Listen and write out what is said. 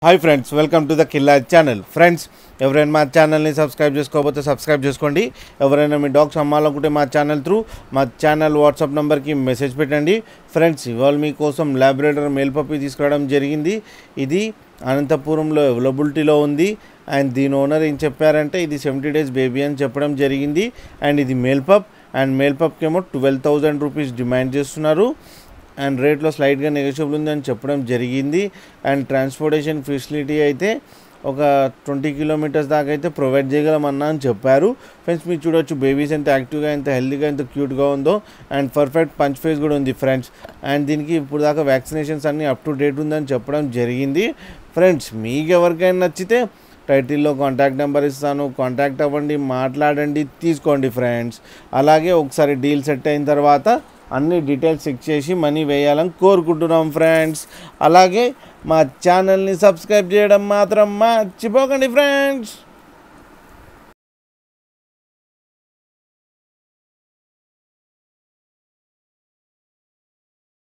hi friends welcome to the కిల్లా channel friends ఎవరైనా మా ఛానల్ని సబ్స్క్రైబ్ చేసుకోకపోతే సబ్స్క్రైబ్ చేసుకోండి ఎవరైనా మీ డాగ్స్ అమ్మాలనుకుంటే మా ఛానల్ త్రూ మా ఛానల్ వాట్సాప్ నెంబర్కి మెసేజ్ పెట్టండి ఫ్రెండ్స్ ఇవాళ మీకోసం ల్యాబరేటర్ మేల్ పప్పి తీసుకురావడం జరిగింది ఇది అనంతపురంలో అవైలబిలిటీలో ఉంది అండ్ దీని ఓనర్ ఏం చెప్పారంటే ఇది సెవెంటీ డేస్ బేబీ అని చెప్పడం జరిగింది అండ్ ఇది మేల్ పప్ అండ్ మేల్ పప్కి ఏమో ట్వెల్వ్ థౌజండ్ రూపీస్ డిమాండ్ చేస్తున్నారు అండ్ రేట్లో స్లైట్గా నెగోషియబుల్ ఉంది అని చెప్పడం జరిగింది అండ్ ట్రాన్స్పోర్టేషన్ ఫెసిలిటీ అయితే ఒక ట్వంటీ కిలోమీటర్స్ దాకా అయితే ప్రొవైడ్ చేయగలమన్నా అని చెప్పారు ఫ్రెండ్స్ మీరు చూడొచ్చు బేబీస్ ఎంత యాక్టివ్గా ఎంత హెల్తీగా ఎంత క్యూట్గా ఉందో అండ్ పర్ఫెక్ట్ పంచ్ ఫేస్ కూడా ఉంది ఫ్రెండ్స్ అండ్ దీనికి ఇప్పుడు దాకా వ్యాక్సినేషన్స్ అన్నీ అప్ టు డేట్ ఉందని చెప్పడం జరిగింది ఫ్రెండ్స్ మీకు ఎవరికైనా నచ్చితే టైటిల్లో కాంటాక్ట్ నెంబర్ ఇస్తాను కాంటాక్ట్ అవ్వండి మాట్లాడండి తీసుకోండి ఫ్రెండ్స్ అలాగే ఒకసారి డీల్ సెట్ అయిన తర్వాత అన్ని డీటెయిల్స్ చెక్ చేసి మనీ వేయాలని కోరుకుంటున్నాం ఫ్రెండ్స్ అలాగే మా ఛానల్ని సబ్స్క్రైబ్ చేయడం మాత్రం మర్చిపోకండి ఫ్రెండ్స్